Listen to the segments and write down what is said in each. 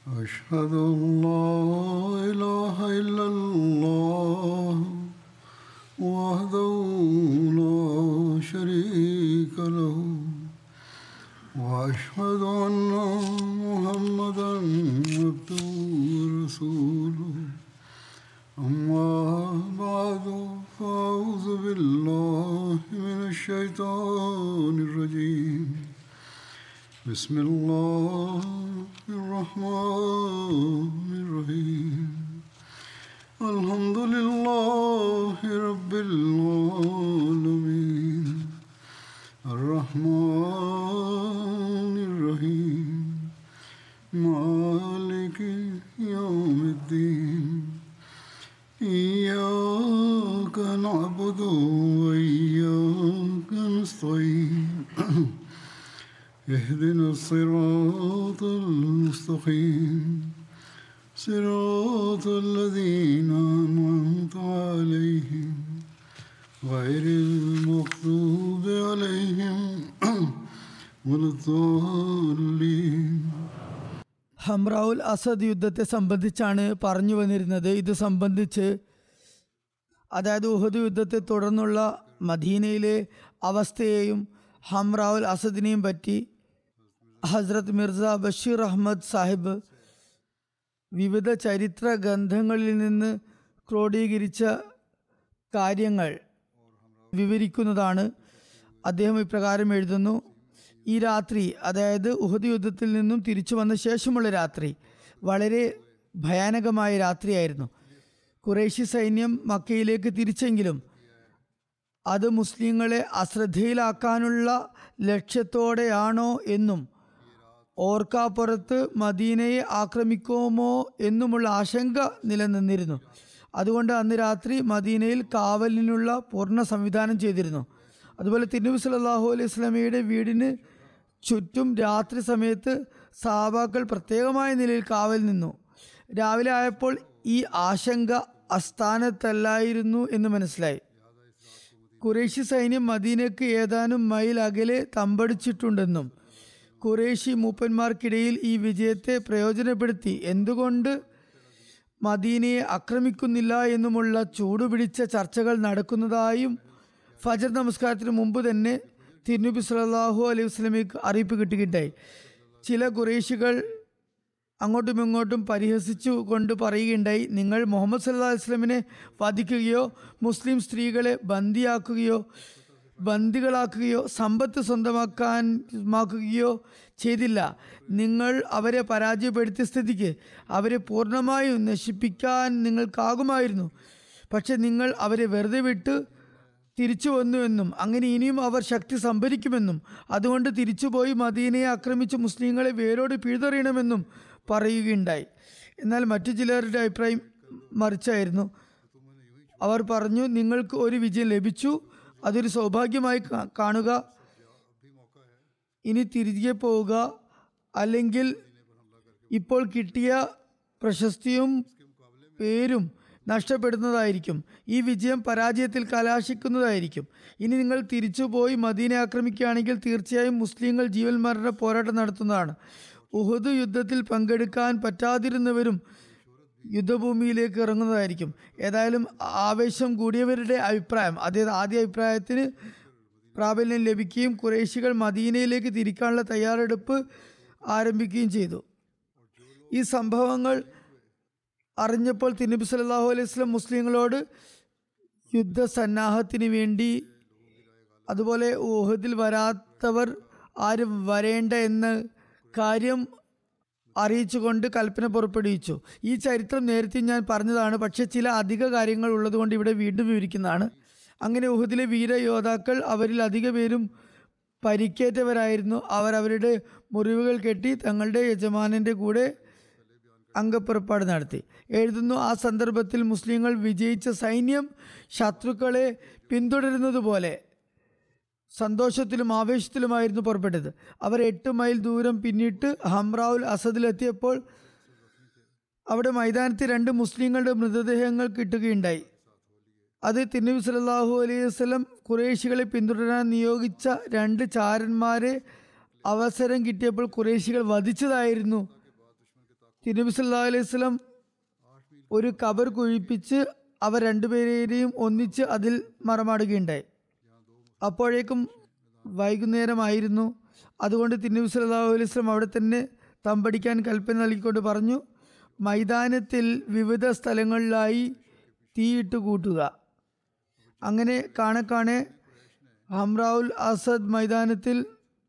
أشهد أن لا إله إلا الله وحده لا شريك له وأشهد أن محمدا عبده ورسوله أما بعد فأعوذ بالله من الشيطان الرجيم بسم الله الرحمن الرحيم الحمد لله رب العالمين الرحمن الرحيم مالك يوم الدين إياك نعبد وإياك نستعين اهدنا الصراط المستقيم صراط الذين أنعمت عليهم غير المغضوب عليهم ولا الضالين ഹംറാവുൽ Asad യുദ്ധത്തെ സംബന്ധിച്ചാണ് പറഞ്ഞു വന്നിരുന്നത് ഇത് സംബന്ധിച്ച് അതായത് ഉഹദ് യുദ്ധത്തെ തുടർന്നുള്ള മദീനയിലെ അവസ്ഥയെയും ഹംറാവുൽ അസദിനെയും പറ്റി ഹസ്രത്ത് മിർസ ബഷീർ അഹമ്മദ് സാഹിബ് വിവിധ ചരിത്ര ഗ്രന്ഥങ്ങളിൽ നിന്ന് ക്രോഡീകരിച്ച കാര്യങ്ങൾ വിവരിക്കുന്നതാണ് അദ്ദേഹം ഇപ്രകാരം എഴുതുന്നു ഈ രാത്രി അതായത് ഉഹദ് യുദ്ധത്തിൽ നിന്നും തിരിച്ചു വന്ന ശേഷമുള്ള രാത്രി വളരെ ഭയാനകമായ രാത്രിയായിരുന്നു കുറേശി സൈന്യം മക്കയിലേക്ക് തിരിച്ചെങ്കിലും അത് മുസ്ലിങ്ങളെ അശ്രദ്ധയിലാക്കാനുള്ള ലക്ഷ്യത്തോടെയാണോ എന്നും ഓർക്കാപ്പുറത്ത് മദീനയെ ആക്രമിക്കുമോ എന്നുമുള്ള ആശങ്ക നിലനിന്നിരുന്നു അതുകൊണ്ട് അന്ന് രാത്രി മദീനയിൽ കാവലിനുള്ള പൂർണ്ണ സംവിധാനം ചെയ്തിരുന്നു അതുപോലെ തിരുനബി സല്ലല്ലാഹു അലൈഹി സ്വലമയുടെ വീടിന് ചുറ്റും രാത്രി സമയത്ത് സാബാക്കൾ പ്രത്യേകമായ നിലയിൽ കാവൽ നിന്നു രാവിലെ ആയപ്പോൾ ഈ ആശങ്ക അസ്ഥാനത്തല്ലായിരുന്നു എന്ന് മനസ്സിലായി കുറേശി സൈന്യം മദീനയ്ക്ക് ഏതാനും മൈൽ അകലെ തമ്പടിച്ചിട്ടുണ്ടെന്നും കുറേശി മൂപ്പന്മാർക്കിടയിൽ ഈ വിജയത്തെ പ്രയോജനപ്പെടുത്തി എന്തുകൊണ്ട് മദീനയെ ആക്രമിക്കുന്നില്ല എന്നുമുള്ള ചൂടുപിടിച്ച ചർച്ചകൾ നടക്കുന്നതായും ഫജർ നമസ്കാരത്തിന് മുമ്പ് തന്നെ തിരുനബി സല്ലല്ലാഹു അലൈഹി വസ്ലമയ്ക്ക് അറിയിപ്പ് കിട്ടുകയുണ്ടായി ചില കുറേശികൾ അങ്ങോട്ടും ഇങ്ങോട്ടും പരിഹസിച്ചു കൊണ്ട് പറയുകയുണ്ടായി നിങ്ങൾ മുഹമ്മദ് സല്ലാ വസ്ലമിനെ വധിക്കുകയോ മുസ്ലിം സ്ത്രീകളെ ബന്ദിയാക്കുകയോ ബന്ദികളാക്കുകയോ സമ്പത്ത് സ്വന്തമാക്കാൻ മാക്കുകയോ ചെയ്തില്ല നിങ്ങൾ അവരെ പരാജയപ്പെടുത്തിയ സ്ഥിതിക്ക് അവരെ പൂർണ്ണമായും നശിപ്പിക്കാൻ നിങ്ങൾക്കാകുമായിരുന്നു പക്ഷെ നിങ്ങൾ അവരെ വെറുതെ വിട്ട് തിരിച്ചു വന്നുവെന്നും അങ്ങനെ ഇനിയും അവർ ശക്തി സംഭരിക്കുമെന്നും അതുകൊണ്ട് തിരിച്ചുപോയി മദീനയെ ആക്രമിച്ച് മുസ്ലിങ്ങളെ വേരോട് പിഴുതെറിയണമെന്നും പറയുകയുണ്ടായി എന്നാൽ മറ്റു ചിലരുടെ അഭിപ്രായം മറിച്ചായിരുന്നു അവർ പറഞ്ഞു നിങ്ങൾക്ക് ഒരു വിജയം ലഭിച്ചു അതൊരു സൗഭാഗ്യമായി കാ- കാണുക ഇനി തിരികെ പോവുക അല്ലെങ്കിൽ ഇപ്പോൾ കിട്ടിയ പ്രശസ്തിയും പേരും നഷ്ടപ്പെടുന്നതായിരിക്കും ഈ വിജയം പരാജയത്തിൽ കലാശിക്കുന്നതായിരിക്കും ഇനി നിങ്ങൾ തിരിച്ചുപോയി മദീന ആക്രമിക്കുകയാണെങ്കിൽ തീർച്ചയായും മുസ്ലിങ്ങൾ ജീവൻ മരണ പോരാട്ടം നടത്തുന്നതാണ് ഉഹദ് യുദ്ധത്തിൽ പങ്കെടുക്കാൻ പറ്റാതിരുന്നവരും യുദ്ധഭൂമിയിലേക്ക് ഇറങ്ങുന്നതായിരിക്കും ഏതായാലും ആവേശം കൂടിയവരുടെ അഭിപ്രായം അതായത് ആദ്യ അഭിപ്രായത്തിന് പ്രാബല്യം ലഭിക്കുകയും കുറേശികൾ മദീനയിലേക്ക് തിരിക്കാനുള്ള തയ്യാറെടുപ്പ് ആരംഭിക്കുകയും ചെയ്തു ഈ സംഭവങ്ങൾ അറിഞ്ഞപ്പോൾ തിരുനബി സല്ലല്ലാഹു അലൈഹി വസല്ലം മുസ്ലിങ്ങളോട് യുദ്ധസന്നാഹത്തിന് വേണ്ടി അതുപോലെ ഊഹദിൽ വരാത്തവർ ആരും വരേണ്ട എന്ന കാര്യം അറിയിച്ചുകൊണ്ട് കൽപ്പന പുറപ്പെടുവിച്ചു ഈ ചരിത്രം നേരത്തെ ഞാൻ പറഞ്ഞതാണ് പക്ഷെ ചില അധിക കാര്യങ്ങൾ ഉള്ളതുകൊണ്ട് ഇവിടെ വീണ്ടും വിവരിക്കുന്നതാണ് അങ്ങനെ ഉഹദിലെ വീരയോദ്ധാക്കൾ അവരിൽ അധിക പേരും പരിക്കേറ്റവരായിരുന്നു അവർ അവരുടെ മുറിവുകൾ കെട്ടി തങ്ങളുടെ യജമാനന്റെ കൂടെ അംഗപ്പുറപ്പാട് നടത്തി എഴുതുന്നു ആ സന്ദർഭത്തിൽ മുസ്ലിങ്ങൾ വിജയിച്ച സൈന്യം ശത്രുക്കളെ പിന്തുടരുന്നത് പോലെ സന്തോഷത്തിലും ആവേശത്തിലുമായിരുന്നു പുറപ്പെട്ടത് അവർ എട്ട് മൈൽ ദൂരം പിന്നിട്ട് ഹംറാവുൽ അസദിലെത്തിയപ്പോൾ അവിടെ മൈതാനത്ത് രണ്ട് മുസ്ലിങ്ങളുടെ മൃതദേഹങ്ങൾ കിട്ടുകയുണ്ടായി അത് തിരുനബി സല്ലല്ലാഹു അലൈഹി വസല്ലം കുറേശികളെ പിന്തുടരാൻ നിയോഗിച്ച രണ്ട് ചാരന്മാരെ അവസരം കിട്ടിയപ്പോൾ കുറേശികൾ വധിച്ചതായിരുന്നു തിരുനബി സല്ലാ അലൈഹി സ്വലം ഒരു കബർ കുഴിപ്പിച്ച് അവർ രണ്ടുപേരെയും ഒന്നിച്ച് അതിൽ മറമാടുകയുണ്ടായി അപ്പോഴേക്കും വൈകുന്നേരമായിരുന്നു അതുകൊണ്ട് തിരുനബി സല്ലല്ലാഹു അലൈഹി വസല്ലം അവിടെ തന്നെ തമ്പടിക്കാൻ കൽപ്പന നൽകിക്കൊണ്ട് പറഞ്ഞു മൈതാനത്തിൽ വിവിധ സ്ഥലങ്ങളിലായി തീയിട്ട് കൂട്ടുക അങ്ങനെ കാണെ കാണെ ഹംറാവുൽ അസദ് മൈതാനത്തിൽ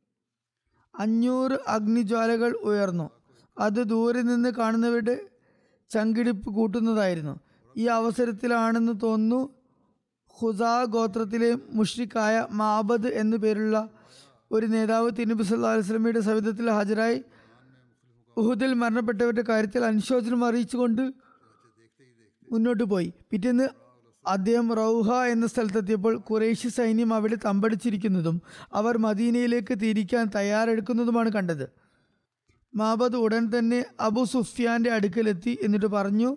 അഞ്ഞൂറ് അഗ്നിജ്വാലകൾ ഉയർന്നു അത് ദൂരെ നിന്ന് കാണുന്നവരുടെ ചങ്കിടിപ്പ് കൂട്ടുന്നതായിരുന്നു ഈ അവസരത്തിലാണെന്ന് തോന്നുന്നു ഖുസാ ഗോത്രത്തിലെ മുഷ്രിഖായ മാബദ് എന്നു പേരുള്ള ഒരു നേതാവ് തിരുനബി സല്ലാ അലൈഹി സ്വലമിയുടെ സവിധത്തിൽ ഹാജരായി ഉഹുദിൽ മരണപ്പെട്ടവരുടെ കാര്യത്തിൽ അനുശോചനം അറിയിച്ചുകൊണ്ട് മുന്നോട്ട് പോയി പിറ്റേന്ന് അദ്ദേഹം റൗഹ എന്ന സ്ഥലത്തെത്തിയപ്പോൾ കുറേശ്യ സൈന്യം അവിടെ തമ്പടിച്ചിരിക്കുന്നതും അവർ മദീനയിലേക്ക് തിരിക്കാൻ തയ്യാറെടുക്കുന്നതുമാണ് കണ്ടത് മാബദ് ഉടൻ തന്നെ അബു സുഫിയാന്റെ അടുക്കലെത്തി എന്നിട്ട് പറഞ്ഞു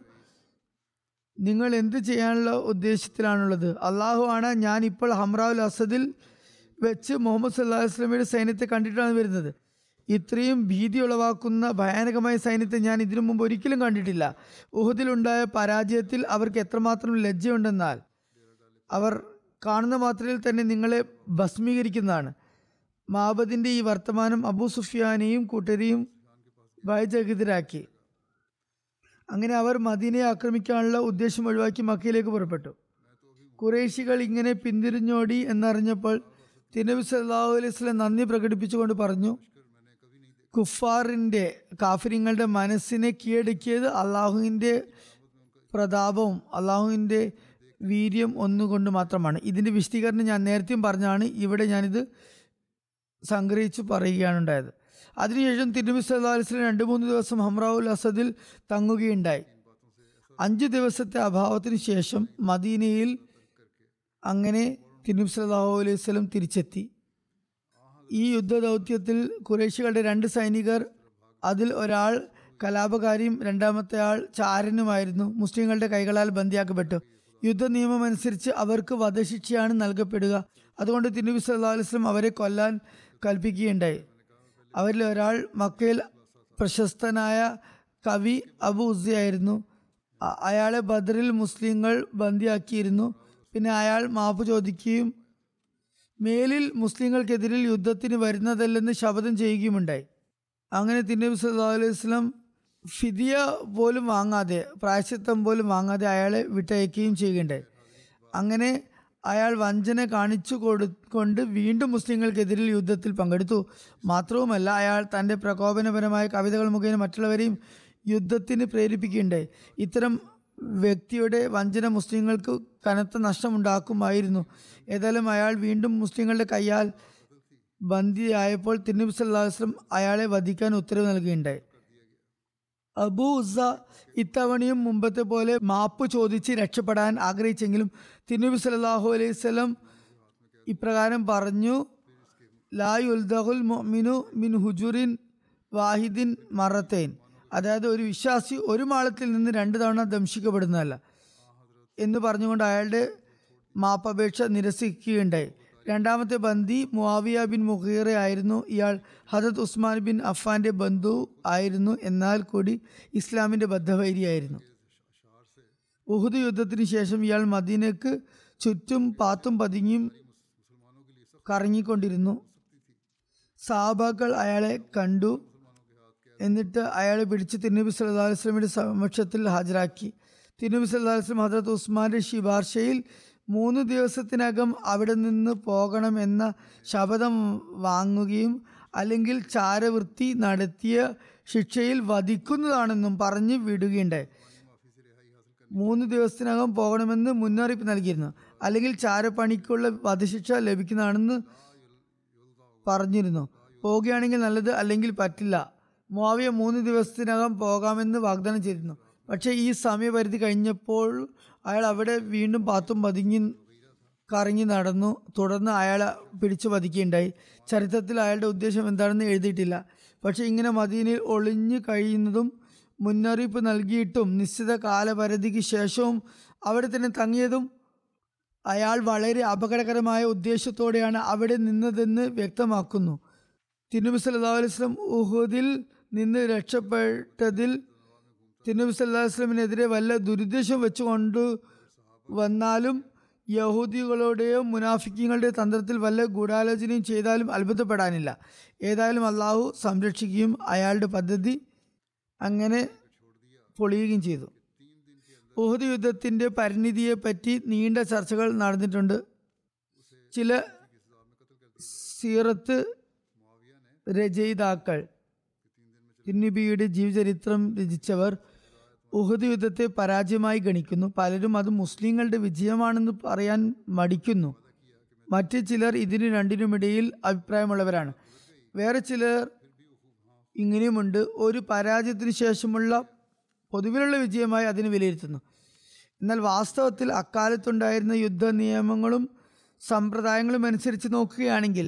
നിങ്ങൾ എന്ത് ചെയ്യാനുള്ള ഉദ്ദേശത്തിലാണുള്ളത് അള്ളാഹു ആണ് ഞാൻ ഇപ്പോൾ ഹംറാവുൽ അസദിൽ വെച്ച് മുഹമ്മദ് സല്ലാഹു വസ്ലമയുടെ സൈന്യത്തെ കണ്ടിട്ടാണ് വരുന്നത് ഇത്രയും ഭീതി ഉളവാക്കുന്ന ഭയാനകമായ സൈന്യത്തെ ഞാൻ ഇതിനു മുമ്പ് ഒരിക്കലും കണ്ടിട്ടില്ല ഉഹദിലുണ്ടായ പരാജയത്തിൽ അവർക്ക് എത്രമാത്രം ലജ്ജയുണ്ടെന്നാൽ അവർ കാണുന്ന മാത്രയിൽ തന്നെ നിങ്ങളെ ഭസ്മീകരിക്കുന്നതാണ് മാബദിന്റെ ഈ വർത്തമാനം അബൂ സുഫിയാനെയും കൂട്ടരെയും ഭയചകിതരാക്കി അങ്ങനെ അവർ മദീനയെ ആക്രമിക്കാനുള്ള ഉദ്ദേശം ഒഴിവാക്കി മക്കയിലേക്ക് പുറപ്പെട്ടു കുറേശികൾ ഇങ്ങനെ പിന്തിരിഞ്ഞോടി എന്നറിഞ്ഞപ്പോൾ തിരുനബി സല്ലാഹു അലൈഹി സ്വലം നന്ദി പ്രകടിപ്പിച്ചുകൊണ്ട് പറഞ്ഞു കുഫാറിൻ്റെ കാഫിരിങ്ങളുടെ മനസ്സിനെ കീഴടക്കിയത് അള്ളാഹുവിൻ്റെ പ്രതാപവും അള്ളാഹുവിൻ്റെ വീര്യം ഒന്നുകൊണ്ട് മാത്രമാണ് ഇതിൻ്റെ വിശദീകരണം ഞാൻ നേരത്തെയും പറഞ്ഞാണ് ഇവിടെ ഞാനിത് സംഗ്രഹിച്ച് പറയുകയാണ് ഉണ്ടായത് അതിനുശേഷം തിരുനബി സല്ലാ അലിസ്ലം രണ്ട് മൂന്ന് ദിവസം ഹംറാവുൽ അസദിൽ തങ്ങുകയുണ്ടായി അഞ്ചു ദിവസത്തെ അഭാവത്തിന് ശേഷം മദീനയിൽ അങ്ങനെ തിരുനബി സല്ലാഹു അലൈഹി സ്വലം തിരിച്ചെത്തി ഈ യുദ്ധ ദൗത്യത്തിൽ കുറേശികളുടെ രണ്ട് സൈനികർ അതിൽ ഒരാൾ കലാപകാരിയും രണ്ടാമത്തെ ആൾ ചാരനുമായിരുന്നു മുസ്ലിങ്ങളുടെ കൈകളാൽ ബന്ദിയാക്കപ്പെട്ടു യുദ്ധ നിയമം അനുസരിച്ച് അവർക്ക് വധശിക്ഷയാണ് നൽകപ്പെടുക അതുകൊണ്ട് തിരുനബി സല്ലാ അലിസ്ലം അവരെ കൊല്ലാൻ കൽപ്പിക്കുകയുണ്ടായി അവരിൽ ഒരാൾ മക്കയിൽ പ്രശസ്തനായ കവി അബു ഉസയായിരുന്നു അ- അയാളെ ബദറിൽ മുസ്ലിങ്ങൾ ബന്ദിയാക്കിയിരുന്നു പിന്നെ അയാൾ മാപ്പ് ചോദിക്കുകയും മേലിൽ മുസ്ലിങ്ങൾക്കെതിരിൽ യുദ്ധത്തിന് വരുന്നതല്ലെന്ന് ശപഥം ചെയ്യുകയുമുണ്ടായി അങ്ങനെ തിരുനബി സല്ലല്ലാഹു അലൈഹി വസല്ലം ഫിദിയ പോലും വാങ്ങാതെ പ്രായശ്ചിത്തം പോലും വാങ്ങാതെ അയാളെ വിട്ടയക്കുകയും ചെയ്യുകയുണ്ടായി അങ്ങനെ അയാൾ വഞ്ചന കാണിച്ചു കൊടുക്കൊണ്ട് വീണ്ടും മുസ്ലിങ്ങൾക്കെതിരിൽ യുദ്ധത്തിൽ പങ്കെടുത്തു മാത്രവുമല്ല അയാൾ തൻ്റെ പ്രകോപനപരമായ കവിതകൾ മുഖേന മറ്റുള്ളവരെയും യുദ്ധത്തിന് പ്രേരിപ്പിക്കുകയുണ്ടായി ഇത്തരം വ്യക്തിയുടെ വഞ്ചന മുസ്ലിങ്ങൾക്ക് കനത്ത നഷ്ടമുണ്ടാക്കുമായിരുന്നു ഏതായാലും അയാൾ വീണ്ടും മുസ്ലിങ്ങളുടെ കൈയാൽ ബന്ദിയായപ്പോൾ തിരുനബി സല്ലല്ലാഹു അലൈഹി വസല്ലം അയാളെ വധിക്കാൻ ഉത്തരവ് നൽകുകയുണ്ടായി അബൂ ഉസ ഇത്തവണയും മുമ്പത്തെ പോലെ മാപ്പ് ചോദിച്ച് രക്ഷപ്പെടാൻ ആഗ്രഹിച്ചെങ്കിലും തിരുനബി സല്ലല്ലാഹു അലൈഹി വസല്ലം ഇപ്രകാരം പറഞ്ഞു ലാ യുൽദഹുൽ മുഅ്മിനു മിൻ ഹുജുറിൻ വാഹിദിൻ മറത്തേൻ അതായത് ഒരു വിശ്വാസി ഒരു മാളത്തിൽ നിന്ന് രണ്ട് തവണ ദംശിക്കപ്പെടുന്നതല്ല എന്ന് പറഞ്ഞുകൊണ്ട് അയാളുടെ മാപ്പപേക്ഷ നിരസിക്കുകയുണ്ടായി രണ്ടാമത്തെ ബന്ദി മുവാവിയ ബിൻ മുഖീറ ആയിരുന്നു ഇയാൾ ഹജത് ഉസ്മാൻ ബിൻ അഫാന്റെ ബന്ധു ആയിരുന്നു എന്നാൽ കൂടി ഇസ്ലാമിന്റെ ബദ്ധവൈരിയായിരുന്നു ഉഹുദ് യുദ്ധത്തിന് ശേഷം ഇയാൾ മദീനക്ക് ചുറ്റും പാത്തും പതുങ്ങിയും കറങ്ങിക്കൊണ്ടിരുന്നു സാബാക്കൾ അയാളെ കണ്ടു എന്നിട്ട് അയാളെ പിടിച്ച് തിരുനബി സല്ലല്ലാഹു അലൈഹി വസല്ലമയുടെ സമക്ഷത്തിൽ ഹാജരാക്കി തിരുനബി സല്ലല്ലാഹു അലൈഹി വസല്ലം ഹദ്രത്ത് ഉസ്മാന്റെ ശിപാർശയിൽ മൂന്ന് ദിവസത്തിനകം അവിടെ നിന്ന് പോകണമെന്ന ശപഥം വാങ്ങുകയും അല്ലെങ്കിൽ ചാരവൃത്തി നടത്തിയ ശിക്ഷയിൽ വധിക്കുന്നതാണെന്നും പറഞ്ഞ് വിടുകയുണ്ടായി മൂന്ന് ദിവസത്തിനകം പോകണമെന്ന് മുന്നറിയിപ്പ് നൽകിയിരുന്നു അല്ലെങ്കിൽ ചാരപ്പണിക്കുള്ള വധശിക്ഷ ലഭിക്കുന്നതാണെന്ന് പറഞ്ഞിരുന്നു പോവുകയാണെങ്കിൽ നല്ലത് അല്ലെങ്കിൽ പറ്റില്ല മുവാവിയ മൂന്ന് ദിവസത്തിനകം പോകാമെന്ന് വാഗ്ദാനം ചെയ്തിരുന്നു പക്ഷേ ഈ സമയപരിധി കഴിഞ്ഞപ്പോൾ അയാൾ അവിടെ വീണ്ടും പാത്തും പതുങ്ങി കറങ്ങി നടന്നു തുടർന്ന് അയാളെ പിടിച്ചു വധിക്കുകയുണ്ടായി ചരിത്രത്തിൽ അയാളുടെ ഉദ്ദേശം എന്താണെന്ന് എഴുതിയിട്ടില്ല പക്ഷേ ഇങ്ങനെ മദീനയിൽ ഒളിഞ്ഞു കഴിയുന്നതും മുന്നറിയിപ്പ് നൽകിയിട്ടും നിശ്ചിത കാലപരിധിക്ക് ശേഷവും അവിടെ തന്നെ തങ്ങിയതും അയാൾ വളരെ അപകടകരമായ ഉദ്ദേശത്തോടെയാണ് അവിടെ നിന്നതെന്ന് വ്യക്തമാക്കുന്നു തിരുനബി സല്ലല്ലാഹു അലൈഹി വസല്ലം ഉഹുദിൽ നിന്ന് രക്ഷപ്പെട്ടതിൽ തിരുനബി സല്ലാ വസ്ലമിനെതിരെ വല്ല ദുരുദ്ദേശം വെച്ചുകൊണ്ട് വന്നാലും യഹൂദികളുടെയോ മുനാഫിക്കങ്ങളുടെയോ തന്ത്രത്തിൽ വല്ല ഗൂഢാലോചനയും ചെയ്താലും അത്ഭുതപ്പെടാനില്ല ഏതായാലും അള്ളാഹു സംരക്ഷിക്കുകയും അയാളുടെ പദ്ധതി അങ്ങനെ പൊളിയുകയും ചെയ്തു ഉഹദ് യുദ്ധത്തിൻ്റെ പരിണിതിയെപ്പറ്റി നീണ്ട ചർച്ചകൾ നടന്നിട്ടുണ്ട് ചില സീറത്ത് രചയിതാക്കൾ തിരുനബിയുടെ ജീവചരിത്രം രചിച്ചവർ ഉഹദ് യുദ്ധത്തെ പരാജയമായി ഗണിക്കുന്നു പലരും അത് മുസ്ലിങ്ങളുടെ വിജയമാണെന്ന് പറയാൻ മടിക്കുന്നു മറ്റ് ചിലർ ഇതിനു രണ്ടിനുമിടയിൽ അഭിപ്രായമുള്ളവരാണ് വേറെ ചിലർ ഇങ്ങനെയുമുണ്ട് ഒരു പരാജയത്തിന് ശേഷമുള്ള പൊതുവിലുള്ള വിജയമായി അതിനെ വിലയിരുത്തുന്നു എന്നാൽ വാസ്തവത്തിൽ അക്കാലത്തുണ്ടായിരുന്ന യുദ്ധ നിയമങ്ങളും സമ്പ്രദായങ്ങളും അനുസരിച്ച് നോക്കുകയാണെങ്കിൽ